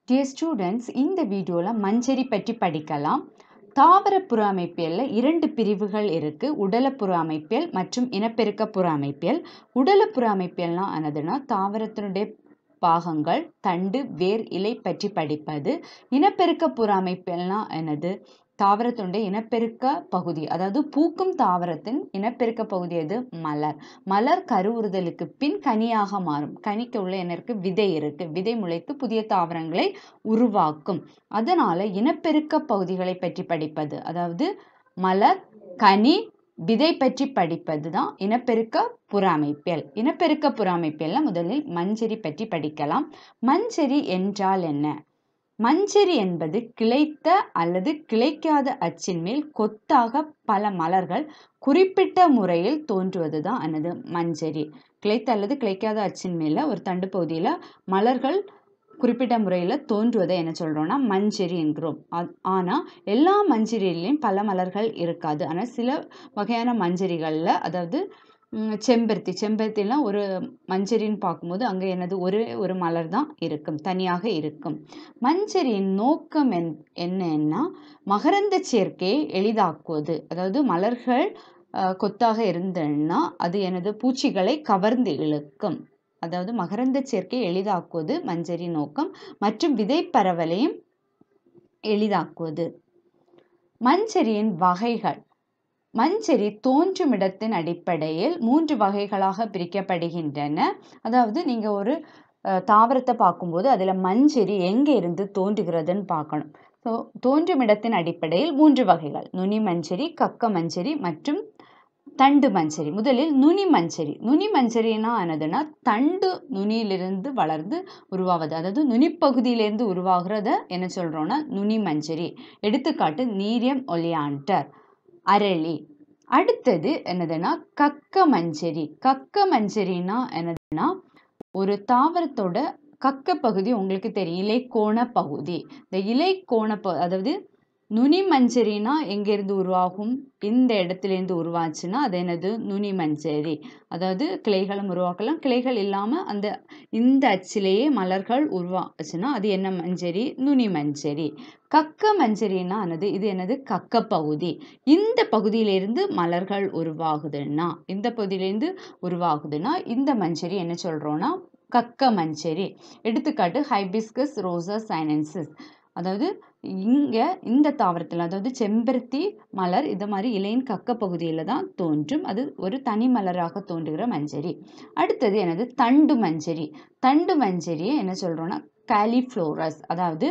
dear students இந்த வீடியோவில் மஞ்சரி பற்றி படிக்கலாம் தாவர புற அமைப்பியல்ல இரண்டு பிரிவுகள் இருக்குது உடலப்புற அமைப்பியல் மற்றும் இனப்பெருக்க புற அமைப்பியல் உடலப்புற அமைப்பியல்னா என்னதுன்னா தாவரத்தினுடைய பாகங்கள் தண்டு வேர் இலை பற்றி படிப்பது இனப்பெருக்க புற அமைப்பியல்னா என்னது தாவரத்தினுடைய இனப்பெருக்க பகுதி அதாவது பூக்கும் தாவரத்தின் இனப்பெருக்க பகுதி எது மலர் மலர் கருவுறுதலுக்கு பின் கனியாக மாறும் கனிக்கு உள்ள என்ன இருக்கு விதை இருக்கு விதை முளைத்து புதிய தாவரங்களை உருவாக்கும் அதனால இனப்பெருக்க பகுதிகளை பற்றி படிப்பது அதாவது மலர் கனி விதை பற்றி படிப்பது தான் இனப்பெருக்க புறமைப்பியல் இனப்பெருக்க புறமைப்பியல்ல முதலில் மஞ்சரி பற்றி படிக்கலாம் மஞ்சரி என்றால் என்ன மஞ்சரி என்பது கிளைத்த அல்லது கிளைக்காத அச்சின் மேல் கொத்தாக பல மலர்கள் குறிப்பிட்ட முறையில் தோன்றுவது தான் எனது மஞ்சரி கிளைத்த அல்லது கிளைக்காத அச்சின் மேல ஒரு தண்டு பகுதியில் மலர்கள் குறிப்பிட்ட முறையில் தோன்றுவதை என்ன சொல்கிறோம்னா மஞ்சரி என்கிறோம் ஆனால் எல்லா மஞ்சரிலையும் பல மலர்கள் இருக்காது ஆனால் சில வகையான மஞ்சரிகளில் அதாவது செம்பருத்தி செம்பருத்திலாம் ஒரு மஞ்சரின்னு பார்க்கும்போது அங்கே என்னது ஒரே ஒரு மலர் தான் இருக்கும் தனியாக இருக்கும் மஞ்சரியின் நோக்கம் என் என்னன்னா மகரந்த சேர்க்கையை எளிதாக்குவது அதாவது மலர்கள் கொத்தாக இருந்ததுன்னா அது எனது பூச்சிகளை கவர்ந்து இழுக்கும் அதாவது மகரந்த சேர்க்கை எளிதாக்குவது மஞ்சரி நோக்கம் மற்றும் விதை பரவலையும் எளிதாக்குவது மஞ்சரியின் வகைகள் மஞ்சரி தோன்றும் இடத்தின் அடிப்படையில் மூன்று வகைகளாக பிரிக்கப்படுகின்றன அதாவது நீங்கள் ஒரு தாவரத்தை பார்க்கும்போது அதில் மஞ்சரி எங்கே இருந்து தோன்றுகிறதுன்னு பார்க்கணும் ஸோ தோன்றும் இடத்தின் அடிப்படையில் மூன்று வகைகள் நுனி மஞ்சரி கக்க மஞ்சரி மற்றும் தண்டு மஞ்சரி முதலில் நுனி மஞ்சரி நுனி மஞ்சரினா என்னதுன்னா தண்டு நுனியிலிருந்து வளர்ந்து உருவாவது அதாவது நுனிப்பகுதியிலேருந்து உருவாகிறத என்ன சொல்கிறோன்னா நுனி மஞ்சரி எடுத்துக்காட்டு நீரியம் ஒலியாண்டர் அரளி அடுத்தது என்னதுன்னா கக்க மஞ்சரி கக்க மஞ்சரினா என்னதுன்னா ஒரு தாவரத்தோட கக்க பகுதி உங்களுக்கு தெரியும் இலைக்கோண பகுதி இந்த இலைக்கோண ப அதாவது நுனி மஞ்சரினா எங்கேருந்து உருவாகும் இந்த இடத்துலேருந்து உருவாச்சுன்னா அது என்னது நுனி மஞ்சரி அதாவது கிளைகளும் உருவாக்கலாம் கிளைகள் இல்லாமல் அந்த இந்த அச்சிலேயே மலர்கள் உருவாச்சுன்னா அது என்ன மஞ்சரி நுனி மஞ்சரி கக்க மஞ்சரினா என்னது இது என்னது கக்க பகுதி இந்த பகுதியிலேருந்து மலர்கள் உருவாகுதுன்னா இந்த பகுதியிலேருந்து உருவாகுதுன்னா இந்த மஞ்சரி என்ன சொல்கிறோன்னா கக்க மஞ்சரி எடுத்துக்காட்டு ஹைபிஸ்கஸ் ரோசா சைனன்சிஸ் அதாவது இங்கே இந்த தாவரத்தில் அதாவது செம்பருத்தி மலர் இது மாதிரி இலையின் கக்க பகுதியில் தான் தோன்றும் அது ஒரு தனி மலராக தோன்றுகிற மஞ்சரி அடுத்தது எனது தண்டு மஞ்சரி தண்டு மஞ்சரியை என்ன சொல்கிறோன்னா காலிஃப்ளோரஸ் அதாவது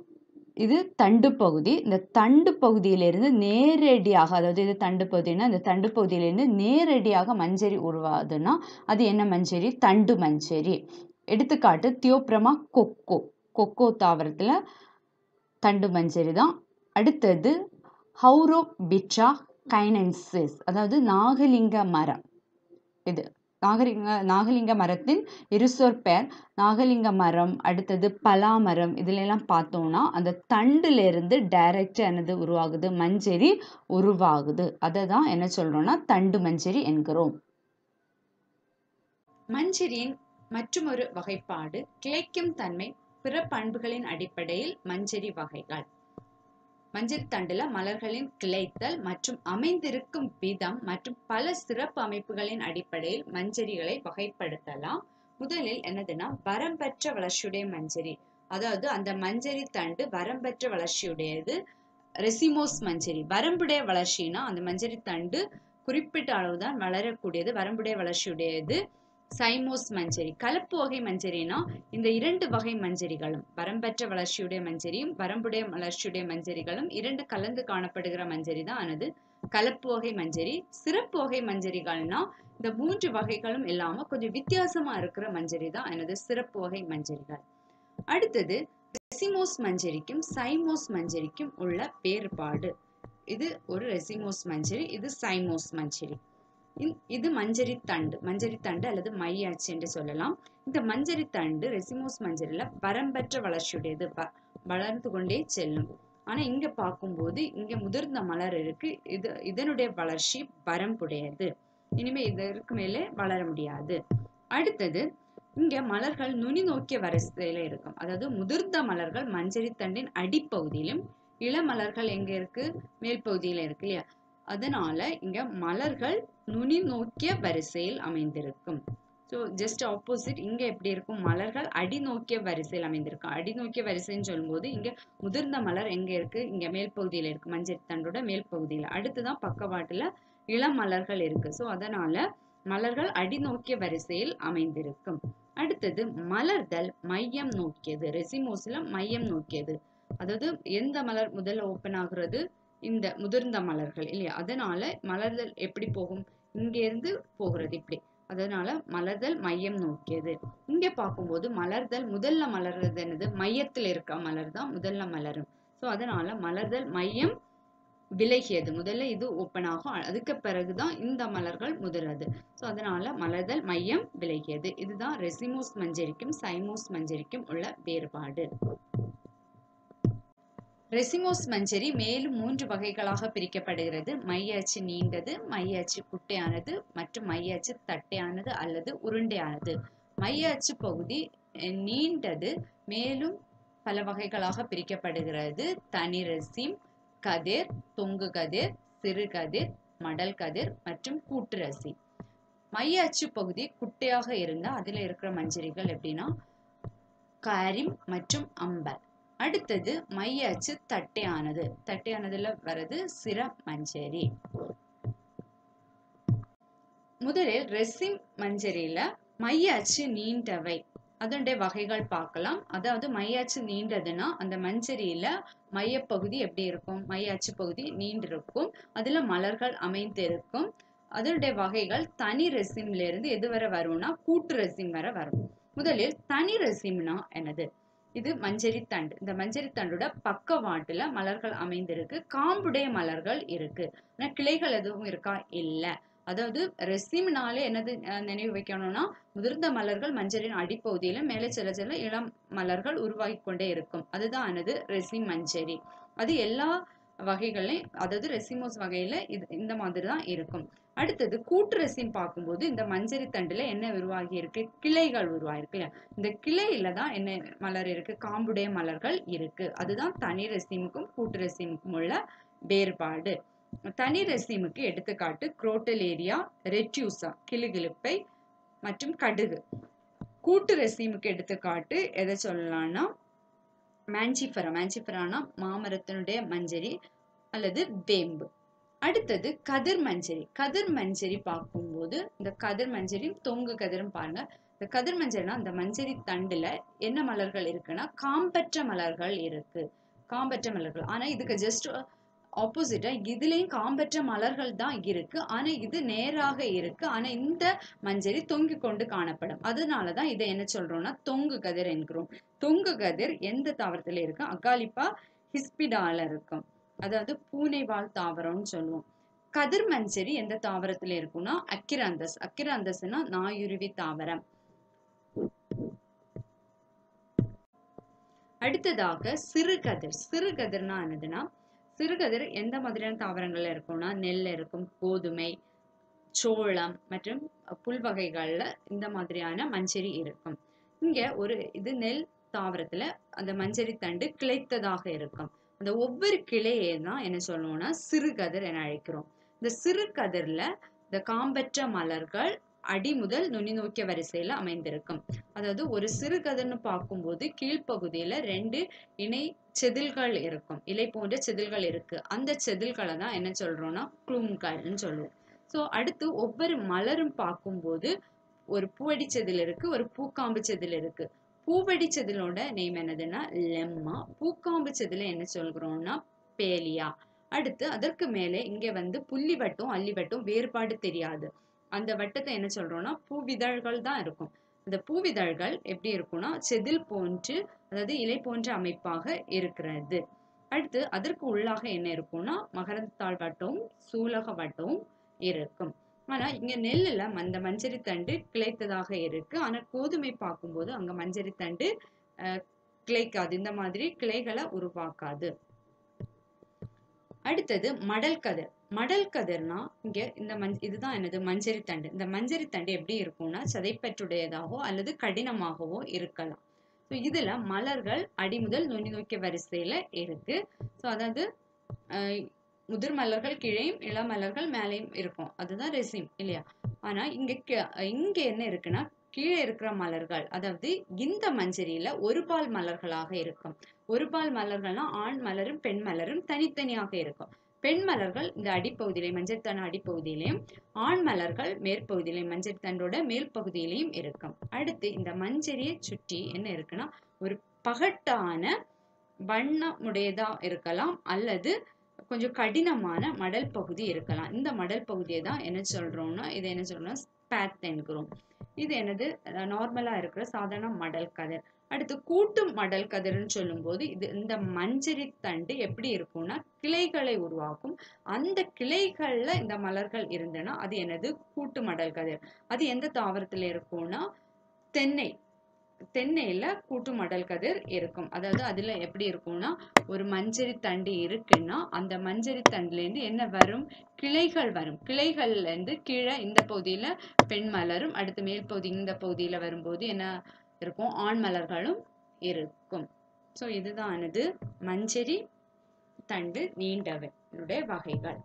இது தண்டு பகுதி இந்த தண்டு பகுதியிலிருந்து நேரடியாக அதாவது இது தண்டு பகுதினா இந்த தண்டு பகுதியிலேருந்து நேரடியாக மஞ்சரி உருவாகுதுன்னா அது என்ன மஞ்சரி தண்டு மஞ்சரி எடுத்துக்காட்டு தியோப்ரமா கொக்கோ கொக்கோ தாவரத்தில் தண்டு மஞ்சரி தான் அடுத்தது ஹவுரோ பிட்ரா கைனன்சிஸ் அதாவது நாகலிங்க மரம் இது நாகலிங்க நாகலிங்க மரத்தின் இருசொற் பெயர் நாகலிங்க மரம் அடுத்தது பலா மரம் இதுலெல்லாம் பார்த்தோம்னா அந்த தண்டுலேருந்து டைரக்ட் என்னது உருவாகுது மஞ்சரி உருவாகுது அதை தான் என்ன சொல்கிறோன்னா தண்டு மஞ்சரி என்கிறோம் மஞ்சரியின் மற்றொரு வகைப்பாடு கிளைக்கும் தன்மை பிற பண்புகளின் அடிப்படையில் மஞ்சரி வகைகள் மஞ்சரி தண்டுல மலர்களின் கிளைத்தல் மற்றும் அமைந்திருக்கும் விதம் மற்றும் பல சிறப்பு அமைப்புகளின் அடிப்படையில் மஞ்சரிகளை வகைப்படுத்தலாம் முதலில் என்னதுன்னா வரம்பற்ற வளர்ச்சியுடைய மஞ்சரி அதாவது அந்த மஞ்சரி தண்டு வரம்பற்ற வளர்ச்சியுடையது ரெசிமோஸ் மஞ்சரி வரம்புடைய வளர்ச்சினா அந்த மஞ்சரி தண்டு குறிப்பிட்ட அளவுதான் வளரக்கூடியது வரம்புடைய வளர்ச்சியுடையது சைமோஸ் மஞ்சரி கலப்பு வகை மஞ்சரினா இந்த இரண்டு வகை மஞ்சரிகளும் வரம்பற்ற வளர்ச்சியுடைய மஞ்சரியும் வரம்புடைய வளர்ச்சியுடைய மஞ்சரிகளும் இரண்டு கலந்து காணப்படுகிற மஞ்சரி தான் ஆனது கலப்பு வகை மஞ்சரி சிறப்பு வகை மஞ்சரிகள்னா இந்த மூன்று வகைகளும் இல்லாம கொஞ்சம் வித்தியாசமா இருக்கிற மஞ்சரி தான் எனது சிறப்பு வகை மஞ்சரிகள் அடுத்தது ரெசிமோஸ் மஞ்சரிக்கும் சைமோஸ் மஞ்சரிக்கும் உள்ள வேறுபாடு இது ஒரு ரெசிமோஸ் மஞ்சரி இது சைமோஸ் மஞ்சரி இது மஞ்சரி தண்டு மஞ்சரி தண்டு அல்லது மையாச்சி என்று சொல்லலாம் இந்த மஞ்சரி தண்டு ரெசிமோஸ் மஞ்சரில வரம்பற்ற வளர்ச்சியுடையது வளர்ந்து கொண்டே செல்லும் ஆனா இங்க பார்க்கும்போது இங்க முதிர்ந்த மலர் இருக்கு இது இதனுடைய வளர்ச்சி வரம்புடையது இனிமே இதற்கு மேலே வளர முடியாது அடுத்தது இங்க மலர்கள் நுனி நோக்கிய வரிசையில இருக்கும் அதாவது முதிர்ந்த மலர்கள் மஞ்சரி தண்டின் அடிப்பகுதியிலும் இளமலர்கள் எங்க இருக்கு மேல் பகுதியில இருக்கு இல்லையா அதனால இங்க மலர்கள் நுனி நோக்கிய வரிசையில் அமைந்திருக்கும் ஸோ ஜஸ்ட் ஆப்போசிட் இங்க எப்படி இருக்கும் மலர்கள் அடி நோக்கிய வரிசையில் அமைந்திருக்கும் அடி நோக்கிய வரிசைன்னு சொல்லும்போது இங்க முதிர்ந்த மலர் எங்க இருக்கு இங்க மேல் பகுதியில இருக்கு மஞ்சரி தண்டோட மேல் பகுதியில அடுத்துதான் பக்கவாட்டுல இளம் மலர்கள் இருக்கு ஸோ அதனால மலர்கள் அடி நோக்கிய வரிசையில் அமைந்திருக்கும் அடுத்தது மலர்தல் மையம் நோக்கியது ரெசிமோஸ்ல மையம் நோக்கியது அதாவது எந்த மலர் முதல்ல ஓப்பன் ஆகுறது இந்த முதிர்ந்த மலர்கள் இல்லையா அதனால மலர்தல் எப்படி போகும் இங்க இருந்து போகிறது இப்படி அதனால மலர்தல் மையம் நோக்கியது இங்க பார்க்கும்போது மலர்தல் முதல்ல மலர்றது என்னது மையத்தில் இருக்க மலர் தான் முதல்ல மலரும் ஸோ அதனால மலர்தல் மையம் விலகியது முதல்ல இது ஓப்பன் ஆகும் அதுக்கு பிறகுதான் இந்த மலர்கள் முதிரது ஸோ அதனால மலர்தல் மையம் விலகியது இதுதான் ரெசிமோஸ் மஞ்சரிக்கும் சைமோஸ் மஞ்சரிக்கும் உள்ள வேறுபாடு ரெசிமோஸ் மஞ்சரி மேலும் மூன்று வகைகளாக பிரிக்கப்படுகிறது மைய அச்சு நீண்டது மைய அச்சு குட்டையானது மற்றும் மைய அச்சு தட்டையானது அல்லது உருண்டையானது மைய அச்சு பகுதி நீண்டது மேலும் பல வகைகளாக பிரிக்கப்படுகிறது தனி ரெசிம் கதிர் தொங்கு கதிர் சிறு கதிர் மடல் கதிர் மற்றும் கூட்டு ரசி மைய அச்சு பகுதி குட்டையாக இருந்தால் அதில் இருக்கிற மஞ்சரிகள் எப்படின்னா கரிம் மற்றும் அம்பல் அடுத்தது மைய அச்சு தட்டையானது தட்டையானதுல வர்றது சிர மஞ்சரி முதலில் ரெசிம் மஞ்சரியில மைய அச்சு நீண்டவை அதனுடைய வகைகள் பார்க்கலாம் அதாவது மையாச்சு நீண்டதுன்னா அந்த மஞ்சரியில மையப்பகுதி எப்படி இருக்கும் மையாச்சு பகுதி நீண்டிருக்கும் அதுல மலர்கள் அமைந்திருக்கும் அதனுடைய வகைகள் தனி ரெசிம்ல இருந்து எது வரை வரும்னா கூட்டு ரெசிம் வரை வரும் முதலில் தனி ரெசிம்னா என்னது இது மஞ்சரி தண்டு இந்த மஞ்சரி தண்டோட பக்கவாட்டுல மலர்கள் அமைந்திருக்கு காம்புடைய மலர்கள் இருக்கு ஆனா கிளைகள் எதுவும் இருக்கா இல்ல அதாவது ரெசிம்னாலே என்னது நினைவு வைக்கணும்னா முதிர்ந்த மலர்கள் மஞ்சரின் அடிப்பகுதியில மேலே செல்ல செல்ல இளம் மலர்கள் உருவாகி கொண்டே இருக்கும் அதுதான் ஆனது ரெசிம் மஞ்சரி அது எல்லா வகைகள்லையும் அதாவது ரெசிமோஸ் வகையில இது இந்த மாதிரி தான் இருக்கும் அடுத்தது கூட்டு ரெசிம் பார்க்கும்போது இந்த மஞ்சரி தண்டுல என்ன உருவாகி இருக்கு கிளைகள் உருவாயிருக்கு இல்லையா இந்த கிளையில தான் என்ன மலர் இருக்கு காம்புடைய மலர்கள் இருக்கு அதுதான் தனி ரெசிமுக்கும் கூட்டு ரெசிமுக்கும் உள்ள வேறுபாடு தனி ரெசிமுக்கு எடுத்துக்காட்டு குரோட்டலேரியா ரெட்யூசா கிளுகிழுப்பை மற்றும் கடுகு கூட்டு ரெசிமுக்கு எடுத்துக்காட்டு எதை சொல்லலாம்னா மேஞ்சிஃபரா மேஞ்சிஃபரானா மாமரத்தினுடைய மஞ்சரி அல்லது வேம்பு அடுத்தது கதிர் மஞ்சரி கதிர் மஞ்சரி பார்க்கும்போது இந்த கதிர் மஞ்சரியும் தொங்கு கதிரும் பாருங்க இந்த கதிர் மஞ்சரினா அந்த மஞ்சரி தண்டுல என்ன மலர்கள் இருக்குன்னா காம்பற்ற மலர்கள் இருக்கு காம்பற்ற மலர்கள் ஆனா இதுக்கு ஜஸ்ட் ஆப்போசிட்டா இதுலயும் காம்பற்ற மலர்கள் தான் இருக்கு ஆனா இது நேராக இருக்கு ஆனா இந்த மஞ்சரி தொங்கி கொண்டு காணப்படும் அதனாலதான் இதை என்ன சொல்றோம்னா தொங்கு கதிர் என்கிறோம் தொங்கு கதிர் எந்த தாவரத்துல இருக்கு அகாலிப்பா ஹிஸ்பிடால இருக்கும் அதாவது பூனைவால் தாவரம்னு சொல்லுவோம் கதிர் மஞ்சரி எந்த தாவரத்துல இருக்கும்னா அக்கிராந்தஸ் அக்கிராந்தஸ்னா நாயுருவி தாவரம் அடுத்ததாக சிறுகதிர் சிறுகதிர்னா என்னதுன்னா சிறுகதிர் எந்த மாதிரியான தாவரங்கள்ல இருக்கும்னா நெல் இருக்கும் கோதுமை சோளம் மற்றும் புல் வகைகள்ல இந்த மாதிரியான மஞ்சரி இருக்கும் இங்க ஒரு இது நெல் தாவரத்துல அந்த மஞ்சரி தண்டு கிளைத்ததாக இருக்கும் அந்த ஒவ்வொரு கிளையே தான் என்ன சொல்லுவோம்னா சிறுகதிர் என அழைக்கிறோம் இந்த சிறுகதிர்ல இந்த காம்பற்ற மலர்கள் அடி முதல் நுனி நோக்கிய வரிசையில அமைந்திருக்கும் அதாவது ஒரு சிறுகதிர்னு பார்க்கும்போது கீழ்ப்பகுதியில ரெண்டு இணை செதில்கள் இருக்கும் இலை போன்ற செதில்கள் இருக்கு அந்த செதில்களை தான் என்ன சொல்றோம்னா குளும்கள்னு சொல்லுவோம் ஸோ அடுத்து ஒவ்வொரு மலரும் பார்க்கும்போது ஒரு பூவடி செதில் இருக்கு ஒரு பூக்காம்பு செதில் இருக்கு பூவடி செதிலோட நேம் என்னதுன்னா லெம்மா பூக்காம்பு செதில என்ன சொல்கிறோம்னா பேலியா அடுத்து அதற்கு மேலே இங்க வந்து புள்ளி வட்டம் அள்ளி வட்டம் வேறுபாடு தெரியாது அந்த வட்டத்தை என்ன சொல்றோம்னா பூவிதழ்கள் தான் இருக்கும் அந்த பூவிதழ்கள் எப்படி இருக்கும்னா செதில் போன்று அதாவது இலை போன்ற அமைப்பாக இருக்கிறது அடுத்து அதற்கு உள்ளாக என்ன இருக்கும்னா மகரந்தாள் வட்டமும் சூலக வட்டமும் இருக்கும் ஆனா இங்க நெல்லுல அந்த மஞ்சரி தண்டு கிளைத்ததாக இருக்கு ஆனா கோதுமை பார்க்கும்போது அங்க மஞ்சரி தண்டு கிளைக்காது இந்த மாதிரி கிளைகளை உருவாக்காது அடுத்தது மடல் கதிர் மடல் கதிர்னா இங்க இந்த மஞ் இதுதான் என்னது மஞ்சரி தண்டு இந்த மஞ்சரி தண்டு எப்படி இருக்கும்னா சதைப்பற்றுடையதாகவோ அல்லது கடினமாகவோ இருக்கலாம் ஸோ இதுல மலர்கள் அடி முதல் நுனி நோக்கிய வரிசையில இருக்கு ஸோ அதாவது அஹ், முதிர் மலர்கள் கீழேயும் இளம் மலர்கள் மேலேயும் இருக்கும் அதுதான் ரெசிம் இல்லையா ஆனா இங்க கி- இங்க என்ன இருக்குன்னா கீழே இருக்கிற மலர்கள் அதாவது இந்த மஞ்சரியில ஒரு பால் மலர்களாக இருக்கும் ஒரு பால் மலர்கள்னா ஆண் மலரும் பெண் மலரும் தனித்தனியாக இருக்கும் பெண் மலர்கள் இந்த அடிப்பகுதியிலே மஞ்சள் தண்டு அடிப்பகுதியிலையும் ஆண் மலர்கள் மேற்பகுதியிலையும் மஞ்சள் தண்டோட மேல் பகுதியிலையும் இருக்கும் அடுத்து இந்த மஞ்சரியை சுற்றி என்ன இருக்குன்னா ஒரு பகட்டான வண்ணமுடையதா இருக்கலாம் அல்லது கொஞ்சம் கடினமான மடல் பகுதி இருக்கலாம் இந்த மடல் பகுதியை தான் என்ன சொல்றோம்னா இது என்ன சொல்றோம்னா ஸ்பேத் என்கிறோம் இது என்னது நார்மலா இருக்கிற சாதாரண மடல் கதிர் அடுத்து கூட்டு மடல் கதிர்னு சொல்லும்போது இது இந்த மஞ்சரி தண்டு எப்படி இருக்கும்னா கிளைகளை உருவாக்கும் அந்த கிளைகள்ல இந்த மலர்கள் இருந்ததுன்னா அது என்னது கூட்டு மடல் கதிர் அது எந்த தாவரத்துல இருக்கும்னா தென்னை தென்னையில கூட்டு மடல் கதிர் இருக்கும் அதாவது அதுல எப்படி இருக்கும்னா ஒரு மஞ்சரி தண்டு இருக்குன்னா அந்த மஞ்சரி தண்டுல இருந்து என்ன வரும் கிளைகள் வரும் கிளைகள்ல இருந்து கீழே இந்த பகுதியில பெண் மலரும் அடுத்து மேல் பகுதி இந்த பகுதியில வரும்போது என்ன இருக்கும் ஆண் மலர்களும் இருக்கும் ஸோ இதுதானது மஞ்சரி தண்டு நீண்டவை இதனுடைய வகைகள்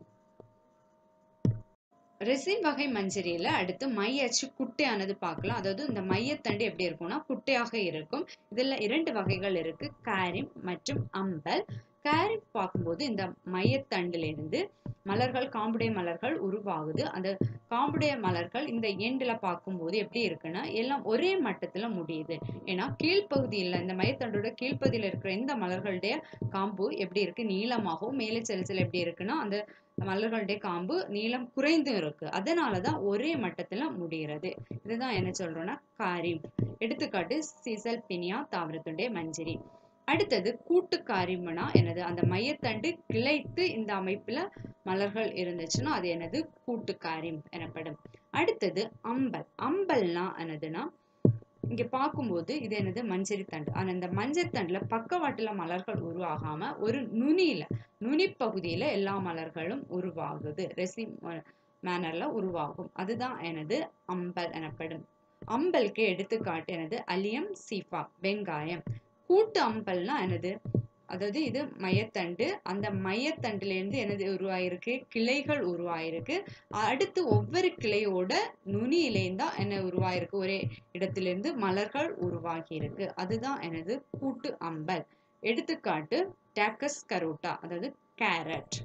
ரெசின் வகை மஞ்சரியில அடுத்து மை அச்சு குட்டையானது பார்க்கலாம் அதாவது இந்த மையத்தண்டு எப்படி இருக்கும்னா குட்டையாக இருக்கும் இதுல இரண்டு வகைகள் இருக்கு காரிம் மற்றும் அம்பல் காரிம் பார்க்கும்போது இந்த மையத்தண்டுல இருந்து மலர்கள் காம்புடைய மலர்கள் உருவாகுது அந்த காம்புடைய மலர்கள் இந்த எண்டுல பார்க்கும்போது எப்படி இருக்குன்னா எல்லாம் ஒரே மட்டத்துல முடியுது ஏன்னா கீழ்ப்பகுதியில் இந்த மையத்தண்டோட கீழ்ப்பகுதியில இருக்கிற இந்த மலர்களுடைய காம்பு எப்படி இருக்கு நீளமாகவும் மேலே செல்சில் எப்படி இருக்குன்னா அந்த மலர்களுடைய காம்பு நீளம் குறைந்து இருக்கு அதனாலதான் ஒரே மட்டத்துல முடிகிறது இதுதான் என்ன சொல்றோம்னா காரிம் எடுத்துக்காட்டு சீசல் பினியா தாவரத்துடைய மஞ்சரி அடுத்தது கூட்டு காரிமனா என்னது அந்த மையத்தண்டு கிளைத்து இந்த அமைப்புல மலர்கள் இருந்துச்சுன்னா அது என்னது கூட்டு காரியம் எனப்படும் அடுத்தது அம்பல் அம்பல்னா என்னதுன்னா இங்க பார்க்கும்போது இது என்னது மஞ்சரி தண்டு ஆனா இந்த மஞ்சள் தண்டுல பக்கவாட்டுல மலர்கள் உருவாகாம ஒரு நுனியில நுனி பகுதியில எல்லா மலர்களும் உருவாகுது ரெசி மேனர்ல உருவாகும் அதுதான் எனது அம்பல் எனப்படும் அம்பலுக்கு எடுத்துக்காட்டு எனது அலியம் சீஃபா வெங்காயம் கூட்டு அம்பல்னா என்னது அதாவது இது மையத்தண்டு அந்த மையத்தண்டுல இருந்து என்னது உருவாயிருக்கு கிளைகள் உருவாயிருக்கு அடுத்து ஒவ்வொரு கிளையோட நுனியிலேருந்து தான் என்ன உருவாயிருக்கு ஒரே இடத்துல இருந்து மலர்கள் உருவாகி இருக்கு அதுதான் எனது கூட்டு அம்பல் எடுத்துக்காட்டு டேக்கஸ் கரோட்டா அதாவது கேரட்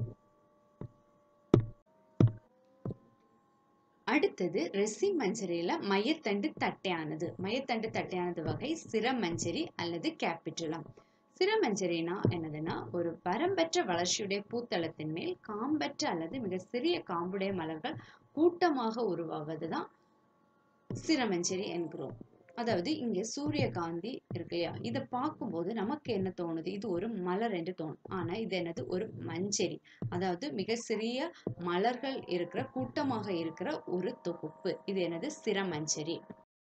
அடுத்தது ரெசி மஞ்சரியில மையத்தண்டு தட்டையானது மையத்தண்டு தட்டையானது வகை சிரமஞ்சரி அல்லது கேபிட்டுலம் சிரமஞ்சரினா என்னதுன்னா ஒரு வரம்பற்ற வளர்ச்சியுடைய பூத்தளத்தின் மேல் காம்பற்ற அல்லது மிக சிறிய காம்புடைய மலர்கள் கூட்டமாக உருவாவதுதான் சிரமஞ்சரி என்கிறோம் அதாவது இங்க சூரியகாந்தி இருக்கு இல்லையா இதை பார்க்கும்போது நமக்கு என்ன தோணுது இது ஒரு மலர் என்று தோணும் ஆனா இது என்னது ஒரு மஞ்சரி அதாவது மிக சிறிய மலர்கள் இருக்கிற கூட்டமாக இருக்கிற ஒரு தொகுப்பு இது என்னது சிரமஞ்சரி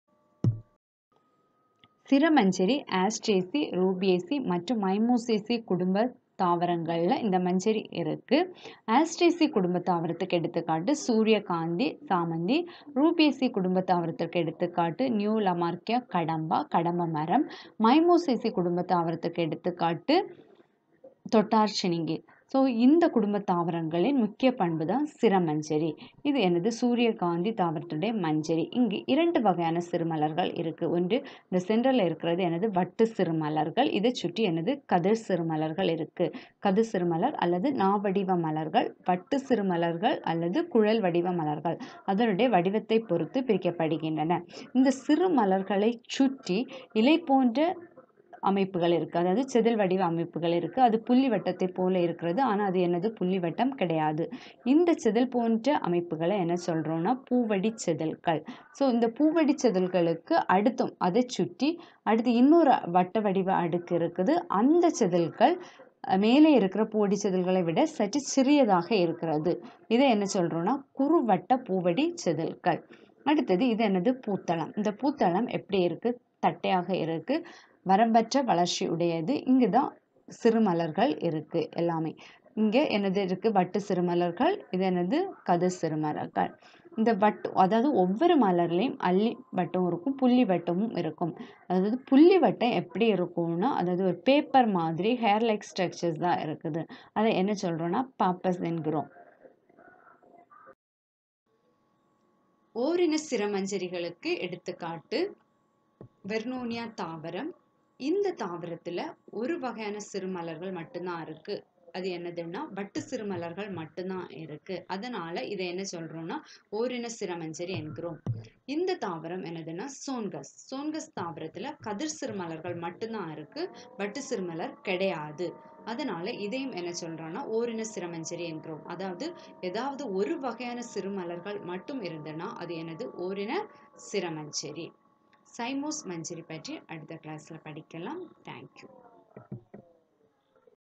சிரமஞ்சரி ஆஸ்ட்ரேசி ரூபியேசி மற்றும் மைமோசேசி குடும்ப தாவரங்கள்ல இந்த மஞ்சரி இருக்கு ஆஸ்ட்ரேசி குடும்ப தாவரத்துக்கு எடுத்துக்காட்டு சூரியகாந்தி சாமந்தி ரூபியேசி குடும்ப தாவரத்துக்கு எடுத்துக்காட்டு நியூ லமார்க்கியா கடம்பா கடம்ப மரம் மைமோசேசி குடும்ப தாவரத்துக்கு எடுத்துக்காட்டு தொட்டார்ச்சினிங்கி ஸோ இந்த குடும்ப தாவரங்களின் முக்கிய பண்பு தான் சிரமஞ்சரி இது எனது சூரியகாந்தி தாவரத்துடைய மஞ்சரி இங்கு இரண்டு வகையான சிறுமலர்கள் இருக்கு ஒன்று இந்த சென்டரில் இருக்கிறது எனது வட்டு சிறுமலர்கள் இதை சுற்றி எனது கதிர் சிறுமலர்கள் இருக்கு கதிர் சிறுமலர் அல்லது நாவடிவ மலர்கள் வட்டு சிறுமலர்கள் அல்லது குழல் வடிவ மலர்கள் அதனுடைய வடிவத்தை பொறுத்து பிரிக்கப்படுகின்றன இந்த சிறு மலர்களை சுற்றி இலை போன்ற அமைப்புகள் இருக்குது அதாவது செதில் வடிவ அமைப்புகள் இருக்குது அது புள்ளி வட்டத்தை போல இருக்கிறது ஆனால் அது என்னது புள்ளி வட்டம் கிடையாது இந்த செதில் போன்ற அமைப்புகளை என்ன சொல்கிறோம்னா பூவடி செதில்கள் ஸோ இந்த பூவடி செதில்களுக்கு அடுத்தும் அதை சுற்றி அடுத்து இன்னொரு வட்ட வடிவ அடுக்கு இருக்குது அந்த செதில்கள் மேலே இருக்கிற பூவடி செதில்களை விட சற்று சிறியதாக இருக்கிறது இதை என்ன சொல்கிறோம்னா குறுவட்ட பூவடி செதில்கள் அடுத்தது இது என்னது பூத்தளம் இந்த பூத்தளம் எப்படி இருக்குது தட்டையாக இருக்குது வரம்பற்ற வளர்ச்சி உடையது இங்கு தான் சிறுமலர்கள் இருக்கு எல்லாமே இங்கே எனது இருக்குது வட்டு சிறுமலர்கள் இது எனது கதிர் சிறுமலர்கள் இந்த வட்டு அதாவது ஒவ்வொரு மலர்லேயும் அள்ளி வட்டம் இருக்கும் புள்ளி வட்டமும் இருக்கும் அதாவது புள்ளி வட்டம் எப்படி இருக்கும்னா அதாவது ஒரு பேப்பர் மாதிரி ஹேர் லைக் ஸ்ட்ரக்சர்ஸ் தான் இருக்குது அதை என்ன சொல்கிறோன்னா பாப்பஸ் என்கிறோம் ஓரின சிரமஞ்சரிகளுக்கு எடுத்துக்காட்டு வெர்னோனியா தாவரம் இந்த தாவரத்தில் ஒரு வகையான சிறுமலர்கள் மட்டும்தான் இருக்கு அது என்னதுன்னா வட்டு சிறுமலர்கள் மட்டும்தான் இருக்கு அதனால இதை என்ன சொல்றோம்னா ஓரின சிரமஞ்சரி என்கிறோம் இந்த தாவரம் என்னதுன்னா சோன்கஸ் சோன்கஸ் தாவரத்துல கதிர் சிறுமலர்கள் மட்டும்தான் இருக்கு வட்டு சிறுமலர் கிடையாது அதனால இதையும் என்ன சொல்றோம்னா ஓரின சிரமஞ்சரி என்கிறோம் அதாவது ஏதாவது ஒரு வகையான சிறுமலர்கள் மட்டும் இருந்ததுன்னா அது எனது ஓரின சிரமஞ்சரி சைமோஸ் மஞ்சரி பற்றி அடுத்த கிளாஸ்ல படிக்கலாம் தேங்க்யூ